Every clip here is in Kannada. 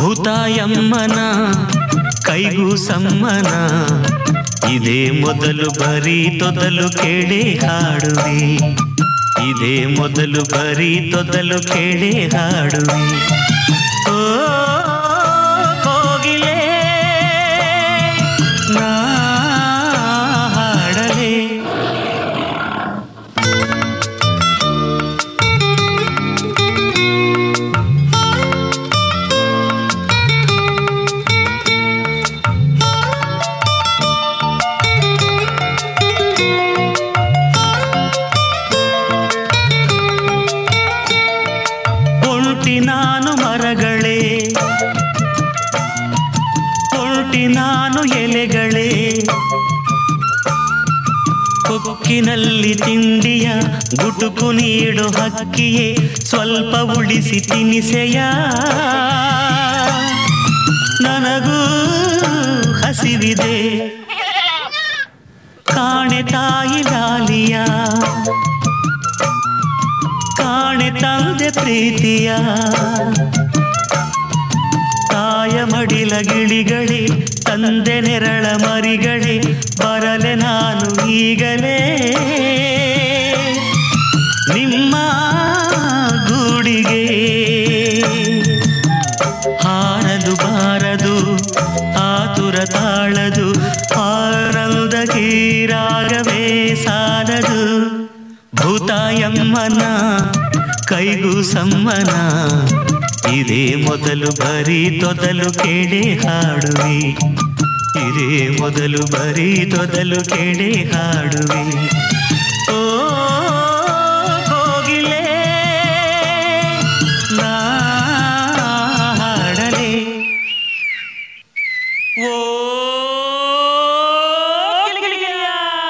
ಭೂತಾಯಮ್ಮನ ಕೈಗೂ ಸಮ್ಮನ ಇದೇ ಮೊದಲು ಬರೀ ತೊದಲು ಕೇಳಿ ಹಾಡುವೆ ಇದೇ ಮೊದಲು ಬರೀ ತೊದಲು ಕೇಳಿ ಹಾಡುವೆ ಓ ಕೋಗಿಲೆ ನಾ ಹಾಡಲೇ ಒಂಟಿ ನಾನು ಮರಗಳೇ ಒಂಟಿ ನಾನು ಎಲೆಗಳೇ ಕೊಕ್ಕಿನಲ್ಲಿ ತಿಂಡಿಯ ಗುಟುಕು ನೀಡು ಹಕ್ಕಿಯೇ ಸ್ವಲ್ಪ ಉಳಿಸಿ ತಿನಿಸೆಯ ನನಗೂ ಹಸಿವಿದೆ ಕಾಣೆ ತಾಯಿ ಲಾಲಿಯ ಕಾಣೆ ತಂದೆ ಪ್ರೀತಿಯ ತಾಯ ಮಡಿಲ ಗಿಳಿಗಳೇ ತಂದೆ ನೆರಳ ಮರಿಗಳೇ ಬರಲೆ ನಾನು ಈಗಲೇ ನಿಮ್ಮ ಗೂಡಿಗೆ ಹಾರಲು ಬಾರದು ಆತುರ ತಾಳದು ಆನಂದ ಕೀರಾಗವೇ ಸಾಲದು ಭೂತಾಯಮ್ಮನ ಕೈಗೂ ಸಮ್ಮನ ಇದೇ ಮೊದಲು ಬರೀ ತೊದಲು ಕೇಳಿ ಹಾಡುವೆ ಇದೇ ಮೊದಲು ಬರೀ ತೊದಲು ಕೇಳಿ ಹಾಡುವೆ ಓ ಕೋಗಿಲೆ ನಾ ಹಾಡಲೇ ಓ ಗಿಲಿಗಿಲಿಗಿಲಿಯ.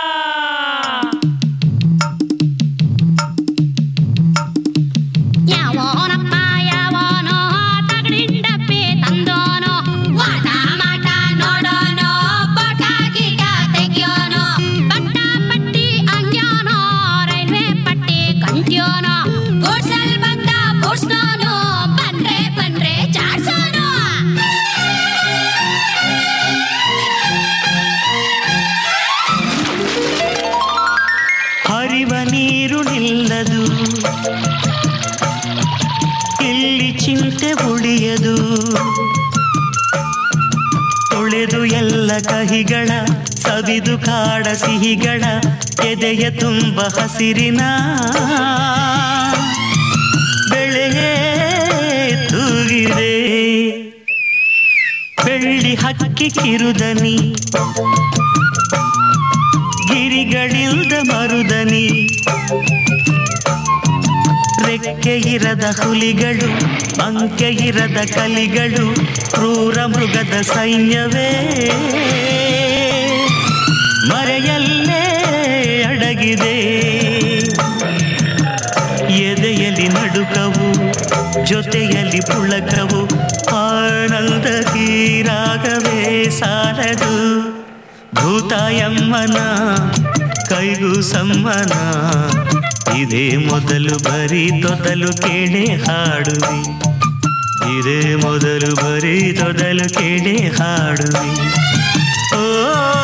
ಯಾವನಪ್ಪ ಯಾವನೋ ತಗಡಿಂಡಪ್ಪಿ ತಂದೋನೋ ವಾಟ ಮಾಟ ನೋಡೋನೋ ಪಟ ಗೀಟ ತೆಗ್ಯೋನೋ ಬಟ್ಟ ಪಟ್ಟಿ ಅಂಗ್ಯೋನೋ ರೈಲ್ವೆ ಪಟ್ಟಿ ಕಂಟ್ಯೋನೋ ಗೂಡ್ಸಲ್ ಬಂದ ಬೂಡ್ಸ್ನೋನು ಬಂದ್ರೆ ಬಂದ್ರೆ ಚಾಡ್ಸೋನು ಹರಿವ ನೀರು ನಿಲ್ಲದು ಇಲ್ಲಿ ಚಿಂತೆ ಉಳಿಯದು ತೊಳೆದು ಎಲ್ಲ ಕಹಿಗಳ ಸವಿದು ಕಾಡ ಸಿಹಿಗಳ ಎದೆಯ ತುಂಬ ಹಸಿರಿನ ಬೆಳೆಯೇ ತೂಗಿದೆ ಬೆಳ್ಳಿ ಹಕ್ಕಿ ಕಿರುದನಿ ಗಿರಿಗಳಿಲ್ದ ಮರುದನಿ ರೆಕ್ಕೆ ಇರದ ಹುಲಿಗಳು ಅಂಕೆ ಇರದ ಕಲಿಗಳು ಕ್ರೂರ ಮೃಗದ ಸೈನ್ಯವೇ ಮರೆಯಲ್ಲೇ ಅಡಗಿದೆ ಎದೆಯಲ್ಲಿ ನಡುಕವು ಜೊತೆಯಲ್ಲಿ ಪುಳಕವು ಆನಂದ ತೀರಾಗವೇ ಸಾಲದು ಭೂತಾಯಮ್ಮನ ಕೈಗೂ ಸಮ್ಮನ ಇದೇ ಮೊದಲು ಬರೀ ತೊದಲು ಕೇಳಿ ಹಾಡುವಿ ಇದೇ ಮೊದಲು ಬರೀ ತೊದಲು ಕೇಳಿ ಹಾಡುವಿ ಓ